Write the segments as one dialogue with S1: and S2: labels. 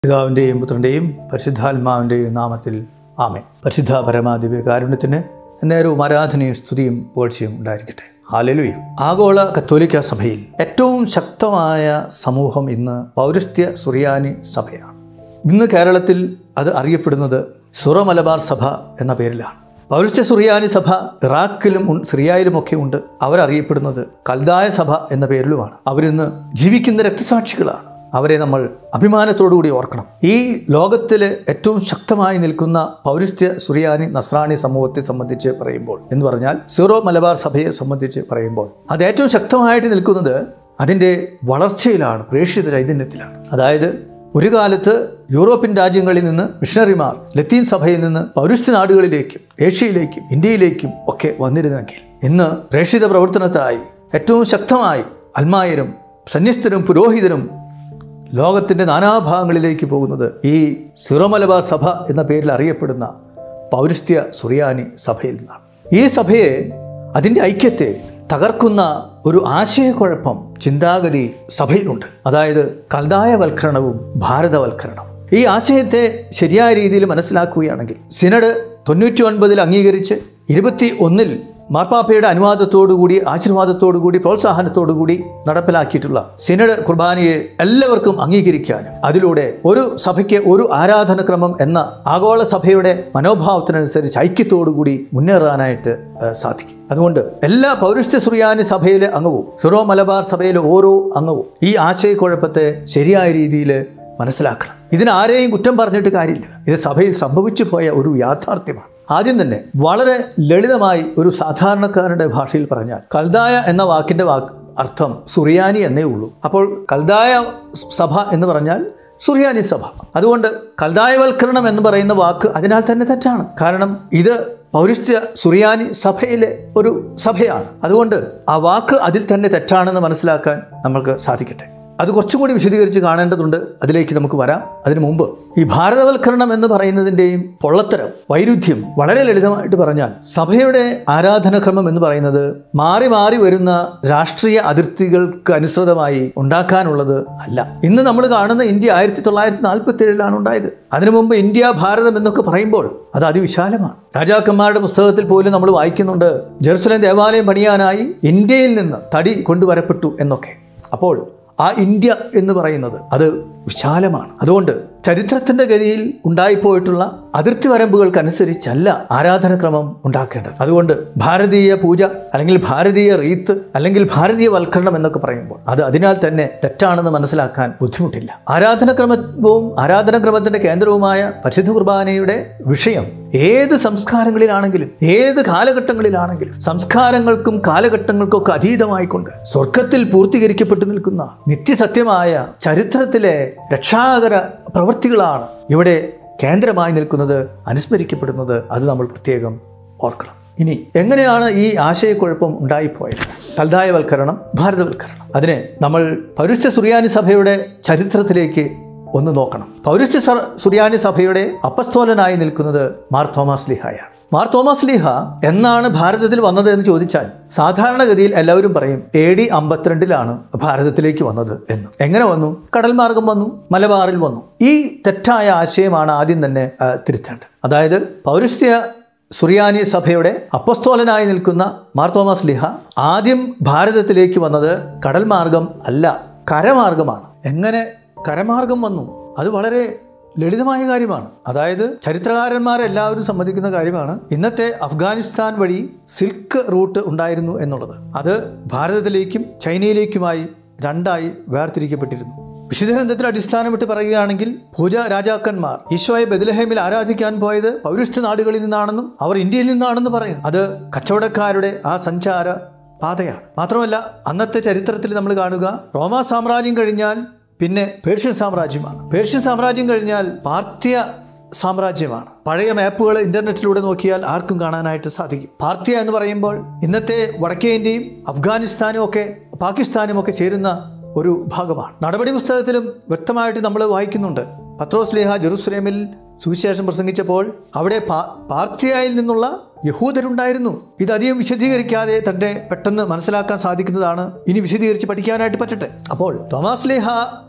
S1: പിതാവിൻ്റെയും പുത്രൻ്റെയും പരിശുദ്ധാത്മാവിൻ്റെയും നാമത്തിൽ ആമേ പരിശുദ്ധ പരമാദിവ്യ കാരുണ്യത്തിന് നേരവും ആരാധനയും സ്തുതിയും പോഴ്ചയും ഉണ്ടായിരിക്കട്ടെ ഹാലലുയും ആഗോള കത്തോലിക്ക സഭയിൽ ഏറ്റവും ശക്തമായ സമൂഹം ഇന്ന് പൗരസ്ത്യ സുറിയാനി സഭയാണ് ഇന്ന് കേരളത്തിൽ അത് അറിയപ്പെടുന്നത് സുറ മലബാർ സഭ എന്ന പേരിലാണ് പൗരസ്ത്യ സുറിയാനി സഭ ഇറാഖിലും ഉൺ- സിറിയയിലുമൊക്കെ ഉണ്ട് അവരറിയപ്പെടുന്നത് കൽദായ സഭ എന്ന പേരിലുമാണ് അവരിന്ന് ജീവിക്കുന്ന രക്തസാക്ഷികളാണ് അവരെ നമ്മൾ അഭിമാനത്തോടുകൂടി ഓർക്കണം ഈ ലോകത്തിൽ ഏറ്റവും ശക്തമായി നിൽക്കുന്ന പൗരസ്ത്യ സുറിയാനി നസ്രാണി സമൂഹത്തെ സംബന്ധിച്ച് പറയുമ്പോൾ എന്ന് പറഞ്ഞാൽ സീറോ മലബാർ സഭയെ സംബന്ധിച്ച് പറയുമ്പോൾ അത് ഏറ്റവും ശക്തമായിട്ട് നിൽക്കുന്നത് അതിൻ്റെ വളർച്ചയിലാണ് പ്രേക്ഷിത ചൈതന്യത്തിലാണ് അതായത് ഒരു കാലത്ത് യൂറോപ്യൻ രാജ്യങ്ങളിൽ നിന്ന് മിഷണറിമാർ ലത്തീൻ സഭയിൽ നിന്ന് പൗരസ്ത്യ നാടുകളിലേക്കും ഏഷ്യയിലേക്കും ഇന്ത്യയിലേക്കും ഒക്കെ വന്നിരുന്നെങ്കിൽ ഇന്ന് പ്രേക്ഷിത പ്രവർത്തനത്തായി ഏറ്റവും ശക്തമായി അൽമായരും സന്യസ്തരും പുരോഹിതരും ലോകത്തിൻ്റെ നാനാഭാഗങ്ങളിലേക്ക് പോകുന്നത് ഈ സിറോ മലബാർ സഭ എന്ന പേരിൽ അറിയപ്പെടുന്ന പൗരസ്ത്യ സുറിയാനി സഭയിൽ നിന്നാണ് ഈ സഭയെ അതിൻ്റെ ഐക്യത്തെ തകർക്കുന്ന ഒരു ആശയക്കുഴപ്പം ചിന്താഗതി സഭയിലുണ്ട് അതായത് കൽതായവൽക്കരണവും ഭാരതവൽക്കരണവും ഈ ആശയത്തെ ശരിയായ രീതിയിൽ മനസ്സിലാക്കുകയാണെങ്കിൽ സിനഡ് തൊണ്ണൂറ്റി ഒൻപതിൽ അംഗീകരിച്ച് ഇരുപത്തി ഒന്നിൽ മാർപ്പാപ്പയുടെ അനുവാദത്തോടുകൂടി ആശീർവാദത്തോടുകൂടി പ്രോത്സാഹനത്തോടുകൂടി നടപ്പിലാക്കിയിട്ടുള്ള സിനഡ് കുർബാനയെ എല്ലാവർക്കും അംഗീകരിക്കാനും അതിലൂടെ ഒരു സഭയ്ക്ക് ഒരു ആരാധനക്രമം എന്ന ആഗോള സഭയുടെ മനോഭാവത്തിനനുസരിച്ച് ഐക്യത്തോടുകൂടി മുന്നേറാനായിട്ട് ഏഹ്, സാധിക്കും അതുകൊണ്ട് എല്ലാ പൗരസ്ത്യ സുറിയാനി സഭയിലെ അംഗവും സിറോ മലബാർ സഭയിലെ ഓരോ അംഗവും ഈ ആശയക്കുഴപ്പത്തെ ശരിയായ രീതിയിൽ മനസ്സിലാക്കണം ഇതിന് ആരെയും കുറ്റം പറഞ്ഞിട്ട് കാര്യമില്ല ഇത് സഭയിൽ സംഭവിച്ചു പോയ ഒരു യാഥാർത്ഥ്യമാണ് ആദ്യം തന്നെ വളരെ ലളിതമായി ഒരു സാധാരണക്കാരന്റെ ഭാഷയിൽ പറഞ്ഞാൽ കൽദായ എന്ന വാക്കിന്റെ വാക്ക് അർത്ഥം സുറിയാനി എന്നേ ഉള്ളൂ അപ്പോൾ കൽദായ സഭ എന്ന് പറഞ്ഞാൽ സുറിയാനി സഭ അതുകൊണ്ട് കൽദായവൽക്കരണം എന്ന് പറയുന്ന വാക്ക് അതിനാൽ തന്നെ തെറ്റാണ് കാരണം ഇത് പൗരസ്ത്യ സുറിയാനി സഭയിലെ ഒരു സഭയാണ് അതുകൊണ്ട് ആ വാക്ക് അതിൽ തന്നെ തെറ്റാണെന്ന് മനസ്സിലാക്കാൻ നമ്മൾക്ക് സാധിക്കട്ടെ അത് കുറച്ചും കൂടി വിശദീകരിച്ച് കാണേണ്ടതുണ്ട് അതിലേക്ക് നമുക്ക് വരാം അതിനു മുമ്പ് ഈ ഭാരതവൽക്കരണം എന്ന് പറയുന്നതിൻ്റെയും പൊള്ളത്തരം വൈരുദ്ധ്യം വളരെ ലളിതമായിട്ട് പറഞ്ഞാൽ സഭയുടെ ആരാധനക്രമം എന്ന് പറയുന്നത് മാറി മാറി വരുന്ന രാഷ്ട്രീയ അതിർത്തികൾക്ക് അനുസൃതമായി ഉണ്ടാക്കാനുള്ളത് അല്ല ഇന്ന് നമ്മൾ കാണുന്ന ഇന്ത്യ ആയിരത്തി തൊള്ളായിരത്തി നാൽപ്പത്തി ഏഴിലാണ് ഉണ്ടായത് അതിനു മുമ്പ് ഇന്ത്യ ഭാരതം എന്നൊക്കെ പറയുമ്പോൾ അത് അതിവിശാലമാണ് രാജാക്കന്മാരുടെ പുസ്തകത്തിൽ പോലും നമ്മൾ വായിക്കുന്നുണ്ട് ജെറുസലേം ദേവാലയം പണിയാനായി ഇന്ത്യയിൽ നിന്ന് തടി കൊണ്ടുവരപ്പെട്ടു എന്നൊക്കെ അപ്പോൾ ആ ഇന്ത്യ എന്ന് പറയുന്നത് അത് വിശാലമാണ് അതുകൊണ്ട് ചരിത്രത്തിന്റെ ഗതിയിൽ ഉണ്ടായിപ്പോയിട്ടുള്ള അതിർത്തി വരമ്പുകൾക്കനുസരിച്ചല്ല ആരാധനക്രമം ഉണ്ടാക്കേണ്ടത് അതുകൊണ്ട് ഭാരതീയ പൂജ അല്ലെങ്കിൽ ഭാരതീയ റീത്ത് അല്ലെങ്കിൽ ഭാരതീയ വൽക്കരണം എന്നൊക്കെ പറയുമ്പോൾ അത് അതിനാൽ തന്നെ തെറ്റാണെന്ന് മനസ്സിലാക്കാൻ ബുദ്ധിമുട്ടില്ല ആരാധനക്രമവും ആരാധനക്രമത്തിന്റെ കേന്ദ്രവുമായ പരിശുദ്ധ കുർബാനയുടെ വിഷയം ഏത് സംസ്കാരങ്ങളിലാണെങ്കിലും ഏത് കാലഘട്ടങ്ങളിലാണെങ്കിലും സംസ്കാരങ്ങൾക്കും കാലഘട്ടങ്ങൾക്കൊക്കെ അതീതമായിക്കൊണ്ട് സ്വർഗത്തിൽ പൂർത്തീകരിക്കപ്പെട്ടു നിൽക്കുന്ന നിത്യസത്യമായ ചരിത്രത്തിലെ രക്ഷാകര പ്രവൃത്തികളാണ് ഇവിടെ കേന്ദ്രമായി നിൽക്കുന്നത് അനുസ്മരിക്കപ്പെടുന്നത് അത് നമ്മൾ പ്രത്യേകം ഓർക്കണം ഇനി എങ്ങനെയാണ് ഈ ആശയക്കുഴപ്പം ഉണ്ടായിപ്പോയത് കൽതായവൽക്കരണം ഭാരതവൽക്കരണം അതിനെ നമ്മൾ പൗരസ്ത്യ സുറിയാനി സഭയുടെ ചരിത്രത്തിലേക്ക് ഒന്ന് നോക്കണം പൗരസ്ത്യ സ- സുറിയാനി സഭയുടെ അപ്പസ്തോലനായി നിൽക്കുന്നത് മാർ തോമസ് ലിഹായാണ് മാർ തോമസ് ലീഹ എന്നാണ് ഭാരതത്തിൽ വന്നത് എന്ന് ചോദിച്ചാൽ സാധാരണഗതിയിൽ എല്ലാവരും പറയും എ ഡി അമ്പത്തിരണ്ടിലാണ് ഭാരതത്തിലേക്ക് വന്നത് എന്ന് എങ്ങനെ വന്നു കടൽ മാർഗം വന്നു മലബാറിൽ വന്നു ഈ തെറ്റായ ആശയമാണ് ആദ്യം തന്നെ ആ, തിരുത്തേണ്ടത് അതായത് പൗരസ്ത്യ സുറിയാനി സഭയുടെ അപ്പസ്തോലനായി നിൽക്കുന്ന മാർ തോമസ് ലിഹ ആദ്യം ഭാരതത്തിലേക്ക് വന്നത് കടൽ മാർഗം അല്ല കരമാർഗമാണ് എങ്ങനെ കരമാർഗം വന്നു അത് വളരെ ലളിതമായ കാര്യമാണ് അതായത് ചരിത്രകാരന്മാരെല്ലാവരും സമ്മതിക്കുന്ന കാര്യമാണ് ഇന്നത്തെ അഫ്ഗാനിസ്ഥാൻ വഴി സിൽക്ക് റൂട്ട് ഉണ്ടായിരുന്നു എന്നുള്ളത് അത് ഭാരതത്തിലേക്കും ചൈനയിലേക്കുമായി രണ്ടായി വേർതിരിക്കപ്പെട്ടിരുന്നു വിശുദ്ധഗ്രന്ഥത്തിൽ അടിസ്ഥാനമിട്ട് പറയുകയാണെങ്കിൽ പൂജ രാജാക്കന്മാർ ഈശോയെ ബദലഹേമിൽ ആരാധിക്കാൻ പോയത് പൗരസ്ത്യ നാടുകളിൽ നിന്നാണെന്നും അവർ ഇന്ത്യയിൽ നിന്നാണെന്ന് പറയും അത് കച്ചവടക്കാരുടെ ആ സഞ്ചാര പാതയാണ് മാത്രമല്ല അന്നത്തെ ചരിത്രത്തിൽ നമ്മൾ കാണുക റോമാ സാമ്രാജ്യം കഴിഞ്ഞാൽ പിന്നെ പേർഷ്യൻ സാമ്രാജ്യമാണ് പേർഷ്യൻ സാമ്രാജ്യം കഴിഞ്ഞാൽ പാർഥ്യ സാമ്രാജ്യമാണ് പഴയ മാപ്പുകൾ ഇന്റർനെറ്റിലൂടെ നോക്കിയാൽ ആർക്കും കാണാനായിട്ട് സാധിക്കും പാർഥ്യ എന്ന് പറയുമ്പോൾ ഇന്നത്തെ വടക്കേ ഇന്ത്യയും അഫ്ഗാനിസ്ഥാനും ഒക്കെ പാകിസ്ഥാനും ഒക്കെ ചേരുന്ന ഒരു ഭാഗമാണ് നടപടി പുസ്തകത്തിലും വ്യക്തമായിട്ട് നമ്മൾ വായിക്കുന്നുണ്ട് പത്രോസ് ലേഹ ജെറുസലേമിൽ സുവിശേഷം പ്രസംഗിച്ചപ്പോൾ അവിടെ പാ- പാർഥിയയിൽ നിന്നുള്ള യഹൂദരുണ്ടായിരുന്നു ഇതധികം വിശദീകരിക്കാതെ തന്റെ പെട്ടെന്ന് മനസ്സിലാക്കാൻ സാധിക്കുന്നതാണ് ഇനി വിശദീകരിച്ച് പഠിക്കാനായിട്ട് പറ്റട്ടെ അപ്പോൾ തോമാസ് ലേഹ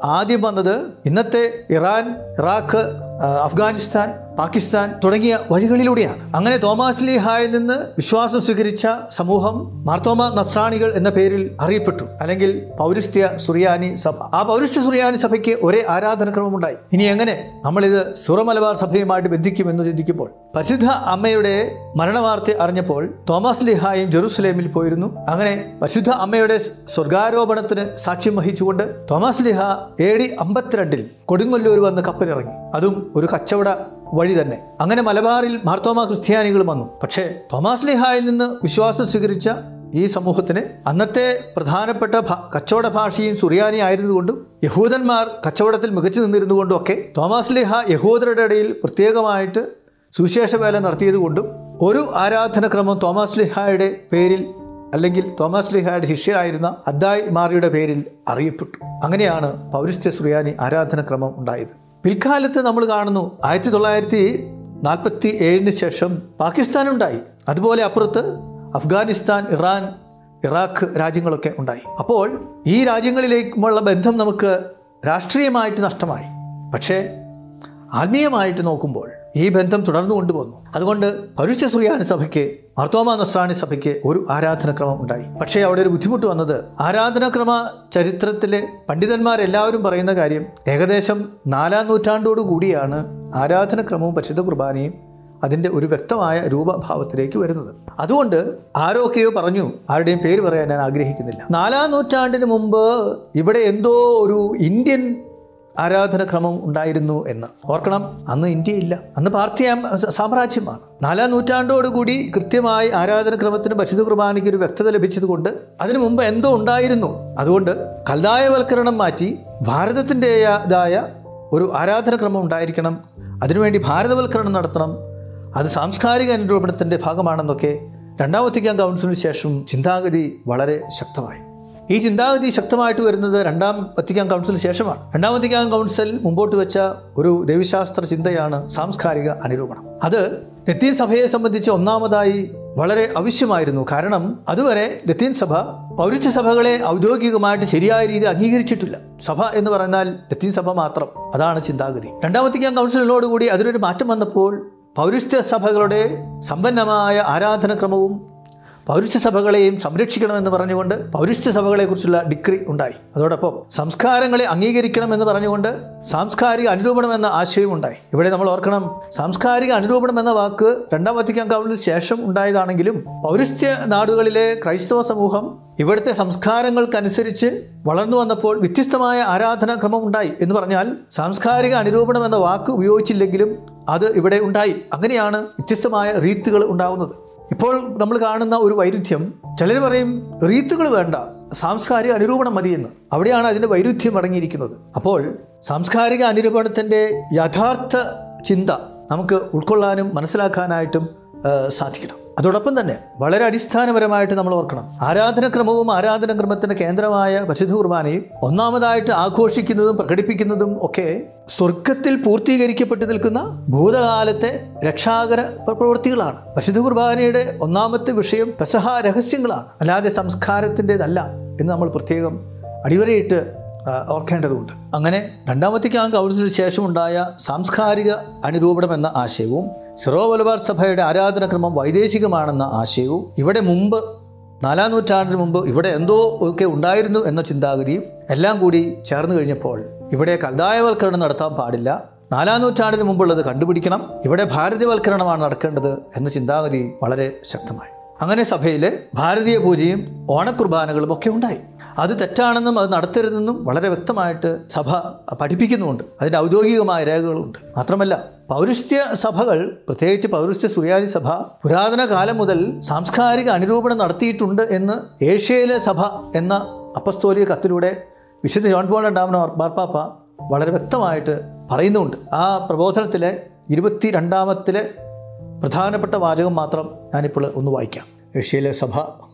S1: ആദ്യം വന്നത് ഇന്നത്തെ ഇറാൻ ഇറാഖ് ആ, അഫ്ഗാനിസ്ഥാൻ പാകിസ്ഥാൻ തുടങ്ങിയ വഴികളിലൂടെയാണ് അങ്ങനെ തോമാസ്ലിഹായിൽ നിന്ന് വിശ്വാസം സ്വീകരിച്ച സമൂഹം മാർത്തോമ നസ്രാണികൾ എന്ന പേരിൽ അറിയപ്പെട്ടു അല്ലെങ്കിൽ പൗരസ്ത്യ സുറിയാനി സഭ ആ പൗരസ്ത്യ സുറിയാനി സഭയ്ക്ക് ഒരേ ആരാധനക്രമമുണ്ടായി ഇനി എങ്ങനെ നമ്മളിത് സുറമലബാർ സഭയുമായിട്ട് ബന്ധിക്കുമെന്ന് ചിന്തിക്കുമ്പോൾ പരിശുദ്ധ അമ്മയുടെ മരണവാർത്ത അറിഞ്ഞപ്പോൾ തോമസ് ലിഹായും ജെറുസലേമിൽ പോയിരുന്നു അങ്ങനെ പരിശുദ്ധ അമ്മയുടെ സ്വർഗാരോപണത്തിന് സാക്ഷ്യം വഹിച്ചുകൊണ്ട് തോമസ് ലിഹ എ ഡി അമ്പത്തിരണ്ടിൽ കൊടുങ്ങല്ലൂർ വന്ന് കപ്പലിറങ്ങി അതും ഒരു കച്ചവട വഴി തന്നെ അങ്ങനെ മലബാറിൽ മാർത്തോമ ക്രിസ്ത്യാനികൾ വന്നു പക്ഷേ തോമാസ് ലിഹായിൽ നിന്ന് വിശ്വാസം സ്വീകരിച്ച ഈ സമൂഹത്തിന് അന്നത്തെ പ്രധാനപ്പെട്ട ഭ- കച്ചവട ഭാഷയും സുറിയാനി ആയിരുന്നുകൊണ്ടും യഹൂദന്മാർ കച്ചവടത്തിൽ മികച്ചു നിന്നിരുന്നുകൊണ്ടും ഒക്കെ തോമാസ് ലിഹ യഹൂദരുടെ ഇടയിൽ പ്രത്യേകമായിട്ട് സുവിശേഷ വേല നടത്തിയതുകൊണ്ടും ഒരു ആരാധനക്രമം തോമസ് ലിഹായുടെ പേരിൽ അല്ലെങ്കിൽ തോമസ് ലിഹായുടെ ശിഷ്യരായിരുന്ന അദ്ദായ് മാറിയുടെ പേരിൽ അറിയപ്പെട്ടു അങ്ങനെയാണ് പൗരസ്ത്യ സുറിയാനി ആരാധനക്രമം ഉണ്ടായത് പിൽക്കാലത്ത് നമ്മൾ കാണുന്നു ആയിരത്തി തൊള്ളായിരത്തി നാൽപ്പത്തി ഏഴിന് ശേഷം പാകിസ്ഥാനുണ്ടായി അതുപോലെ അപ്പുറത്ത് അഫ്ഗാനിസ്ഥാൻ ഇറാൻ ഇറാഖ് രാജ്യങ്ങളൊക്കെ ഉണ്ടായി അപ്പോൾ ഈ രാജ്യങ്ങളിലേക്കുമുള്ള ബന്ധം നമുക്ക് രാഷ്ട്രീയമായിട്ട് നഷ്ടമായി പക്ഷേ ആത്മീയമായിട്ട് നോക്കുമ്പോൾ ഈ ബന്ധം തുടർന്നു കൊണ്ടുപോകുന്നു അതുകൊണ്ട് പൗരസ്ത്യ സുറിയാനി സഭയ്ക്ക് മാർത്തോമ നസ്രാണി സഭയ്ക്ക് ഒരു ആരാധനക്രമം ഉണ്ടായി പക്ഷേ അവിടെ ഒരു ബുദ്ധിമുട്ട് വന്നത് ആരാധനാക്രമ ചരിത്രത്തിലെ പണ്ഡിതന്മാരെല്ലാവരും പറയുന്ന കാര്യം ഏകദേശം നാലാം നൂറ്റാണ്ടോടു കൂടിയാണ് ആരാധനക്രമവും പരിശുദ്ധ കുർബാനയും അതിൻ്റെ ഒരു വ്യക്തമായ രൂപഭാവത്തിലേക്ക് വരുന്നത് അതുകൊണ്ട് ആരൊക്കെയോ പറഞ്ഞു ആരുടെയും പേര് പറയാൻ ഞാൻ ആഗ്രഹിക്കുന്നില്ല നാലാം നൂറ്റാണ്ടിന് മുമ്പ് ഇവിടെ എന്തോ ഒരു ഇന്ത്യൻ ആരാധനക്രമം ഉണ്ടായിരുന്നു എന്ന് ഓർക്കണം അന്ന് ഇന്ത്യയില്ല അന്ന് പാർത്ഥിയ സാമ്രാജ്യമാണ് നാലാം നൂറ്റാണ്ടോടുകൂടി കൃത്യമായി ആരാധനക്രമത്തിന് പരിശുദ്ധ കുർബാനയ്ക്ക് ഒരു വ്യക്തത ലഭിച്ചതുകൊണ്ട് അതിനു മുമ്പ് എന്തോ ഉണ്ടായിരുന്നു അതുകൊണ്ട് കൽതായവൽക്കരണം മാറ്റി ഭാരതത്തിൻ്റെതായ ഒരു ആരാധനക്രമം ഉണ്ടായിരിക്കണം അതിനുവേണ്ടി ഭാരതവൽക്കരണം നടത്തണം അത് സാംസ്കാരിക അനുരൂപണത്തിൻ്റെ ഭാഗമാണെന്നൊക്കെ രണ്ടാം വത്തിക്കാൻ കൗൺസിലിന് ശേഷം ചിന്താഗതി വളരെ ശക്തമായി ഈ ചിന്താഗതി ശക്തമായിട്ട് വരുന്നത് രണ്ടാം വത്തിക്കാൻ കൗൺസിലിന് ശേഷമാണ് രണ്ടാം വത്തിക്കാൻ കൗൺസിൽ മുമ്പോട്ട് വെച്ച ഒരു ദൈവശാസ്ത്ര ചിന്തയാണ് സാംസ്കാരിക അനുരൂപണം അത് ലത്തീൻ സഭയെ സംബന്ധിച്ച് ഒന്നാമതായി വളരെ ആവശ്യമായിരുന്നു കാരണം അതുവരെ ലത്തീൻ സഭ പൗരസ്ത്യ സഭകളെ ഔദ്യോഗികമായിട്ട് ശരിയായ രീതിയിൽ അംഗീകരിച്ചിട്ടില്ല സഭ എന്ന് പറഞ്ഞാൽ ലത്തീൻ സഭ മാത്രം അതാണ് ചിന്താഗതി രണ്ടാം വത്തിക്കാൻ കൗൺസിലിനോടുകൂടി അതിനൊരു മാറ്റം വന്നപ്പോൾ പൗരസ്ത്യ സഭകളുടെ സമ്പന്നമായ ആരാധനക്രമവും പൗരസ്ത്യ സഭകളെയും സംരക്ഷിക്കണമെന്ന് പറഞ്ഞുകൊണ്ട് പൗരസ്ത്യ സഭകളെക്കുറിച്ചുള്ള ഡിഗ്രി ഉണ്ടായി അതോടൊപ്പം സംസ്കാരങ്ങളെ അംഗീകരിക്കണം എന്ന് പറഞ്ഞുകൊണ്ട് സാംസ്കാരിക അനുരൂപണം എന്ന ആശയവും ഉണ്ടായി ഇവിടെ നമ്മൾ ഓർക്കണം സാംസ്കാരിക അനുരൂപണം എന്ന വാക്ക് രണ്ടാം വത്തിക്കാൻ കൗൺസിലിന് ശേഷം ഉണ്ടായതാണെങ്കിലും പൗരസ്ത്യ നാടുകളിലെ ക്രൈസ്തവ സമൂഹം ഇവിടുത്തെ സംസ്കാരങ്ങൾക്കനുസരിച്ച് വളർന്നു വന്നപ്പോൾ വ്യത്യസ്തമായ ആരാധനാക്രമം ഉണ്ടായി എന്ന് പറഞ്ഞാൽ സാംസ്കാരിക അനുരൂപണം എന്ന വാക്ക് ഉപയോഗിച്ചില്ലെങ്കിലും അത് ഇവിടെ ഉണ്ടായി അങ്ങനെയാണ് വ്യത്യസ്തമായ റീത്തുകൾ ഉണ്ടാകുന്നത് ഇപ്പോൾ നമ്മൾ കാണുന്ന ഒരു വൈരുദ്ധ്യം ചിലർ പറയും റീത്തുകൾ വേണ്ട സാംസ്കാരിക അനുരൂപണം മതിയെന്ന് അവിടെയാണ് അതിൻ്റെ വൈരുദ്ധ്യം അടങ്ങിയിരിക്കുന്നത് അപ്പോൾ സാംസ്കാരിക അനുരൂപണത്തിൻ്റെ യഥാർത്ഥ ചിന്ത നമുക്ക് ഉൾക്കൊള്ളാനും മനസ്സിലാക്കാനായിട്ടും ആ, സാധിക്കണം അതോടൊപ്പം തന്നെ വളരെ അടിസ്ഥാനപരമായിട്ട് നമ്മൾ ഓർക്കണം ആരാധനക്രമവും ആരാധനക്രമത്തിൻ്റെ കേന്ദ്രമായ പരിശുദ്ധ കുർബാനയും ഒന്നാമതായിട്ട് ആഘോഷിക്കുന്നതും പ്രകടിപ്പിക്കുന്നതും ഒക്കെ സ്വർഗത്തിൽ പൂർത്തീകരിക്കപ്പെട്ടു നിൽക്കുന്ന ഭൂതകാലത്തെ രക്ഷാകര പ്രവൃത്തികളാണ് പരിശുദ്ധ കുർബാനയുടെ ഒന്നാമത്തെ വിഷയം പെസഹ രഹസ്യങ്ങളാണ് അല്ലാതെ സംസ്കാരത്തിൻ്റെതല്ല എന്ന് നമ്മൾ പ്രത്യേകം അടിവരയിട്ട് ആ, ഓർക്കേണ്ടതുണ്ട് അങ്ങനെ രണ്ടാമത്തേക്കാം കൗൺസിലിന് ശേഷമുണ്ടായ സാംസ്കാരിക അനുരൂപണം എന്ന ആശയവും സിറോ മലബാർ സഭയുടെ ആരാധനക്രമം വൈദേശികമാണെന്ന ആശയവും ഇവിടെ മുമ്പ് നാലാം നൂറ്റാണ്ടിന് മുമ്പ് ഇവിടെ എന്തോ ഒക്കെ ഉണ്ടായിരുന്നു എന്ന ചിന്താഗതിയും എല്ലാം കൂടി ചേർന്ന് കഴിഞ്ഞപ്പോൾ ഇവിടെ കൽതായവൽക്കരണം നടത്താൻ പാടില്ല നാലാം നൂറ്റാണ്ടിന് മുമ്പുള്ളത് കണ്ടുപിടിക്കണം ഇവിടെ ഭാരതീയവൽക്കരണമാണ് നടക്കേണ്ടത് എന്ന ചിന്താഗതി വളരെ ശക്തമായി അങ്ങനെ സഭയിൽ ഭാരതീയ പൂജയും ഓണക്കുർബാനകളും ഒക്കെ ഉണ്ടായി അത് തെറ്റാണെന്നും അത് നടത്തരുതെന്നും വളരെ വ്യക്തമായിട്ട് സഭ പഠിപ്പിക്കുന്നുമുണ്ട് അതിൻ്റെ ഔദ്യോഗികമായ രേഖകളുണ്ട് മാത്രമല്ല പൗരസ്ത്യ സഭകൾ പ്രത്യേകിച്ച് പൗരസ്ത്യ സുറിയാനി സഭ പുരാതന കാലം മുതൽ സാംസ്കാരിക അനുരൂപണം നടത്തിയിട്ടുണ്ട് എന്ന് ഏഷ്യയിലെ സഭ എന്ന അപ്പസ്തോലിക കത്തിലൂടെ വിശുദ്ധ ജോൺ പോൾ രണ്ടാമൻ മാർപ്പാപ്പ വളരെ വ്യക്തമായിട്ട് പറയുന്നുണ്ട് ആ പ്രബോധനത്തിലെ ഇരുപത്തി രണ്ടാമത്തിലെ പ്രധാനപ്പെട്ട വാചകം മാത്രം ഞാനിപ്പോൾ ഒന്ന് വായിക്കാം ഏഷ്യയിലെ സഭ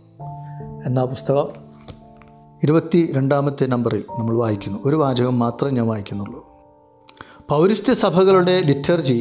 S1: എന്ന പുസ്തകം ഇരുപത്തി രണ്ടാമത്തെ നമ്പറിൽ നമ്മൾ വായിക്കുന്നു ഒരു വാചകം മാത്രം ഞാൻ വായിക്കുന്നുള്ളൂ പൗരസ്ത്യ സഭകളുടെ ലിറ്റർജി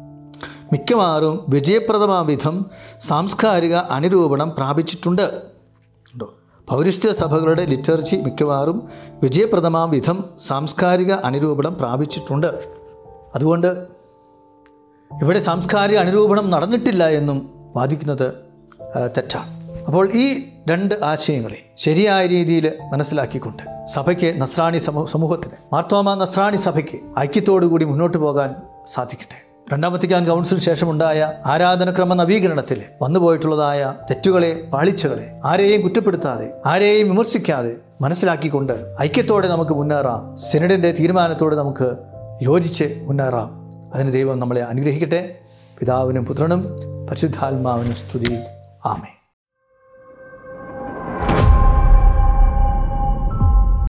S1: മിക്കവാറും വിജയപ്രദമാം വിധം സാംസ്കാരിക അനുരൂപണം പ്രാപിച്ചിട്ടുണ്ട് ഉണ്ടോ പൗരസ്ത്യ സഭകളുടെ ലിറ്റർജി മിക്കവാറും വിജയപ്രദമാം വിധം സാംസ്കാരിക അനുരൂപണം പ്രാപിച്ചിട്ടുണ്ട് അതുകൊണ്ട് ഇവിടെ സാംസ്കാരിക അനുരൂപണം നടന്നിട്ടില്ല എന്നും വാദിക്കുന്നത് ആ, തെറ്റാണ് അപ്പോൾ ഈ രണ്ട് ആശയങ്ങളെ ശരിയായ രീതിയിൽ മനസ്സിലാക്കിക്കൊണ്ട് സഭയ്ക്ക് നസ്രാണി സമൂ സമൂഹത്തിന് മാർത്തോമ നസ്രാണി സഭയ്ക്ക് ഐക്യത്തോടുകൂടി മുന്നോട്ട് പോകാൻ സാധിക്കട്ടെ രണ്ടാം വത്തിക്കാൻ കൗൺസിൽ ശേഷമുണ്ടായ ആരാധനക്രമ നവീകരണത്തിൽ വന്നുപോയിട്ടുള്ളതായ തെറ്റുകളെ പാളിച്ചകളെ ആരെയും കുറ്റപ്പെടുത്താതെ ആരെയും വിമർശിക്കാതെ മനസ്സിലാക്കിക്കൊണ്ട് ഐക്യത്തോടെ നമുക്ക് മുന്നേറാം സെനഡിൻ്റെ തീരുമാനത്തോടെ നമുക്ക് യോജിച്ച് മുന്നേറാം അതിന് ദൈവം നമ്മളെ അനുഗ്രഹിക്കട്ടെ പിതാവിനും പുത്രനും പരിശുദ്ധാത്മാവിനും സ്തുതി ആമേ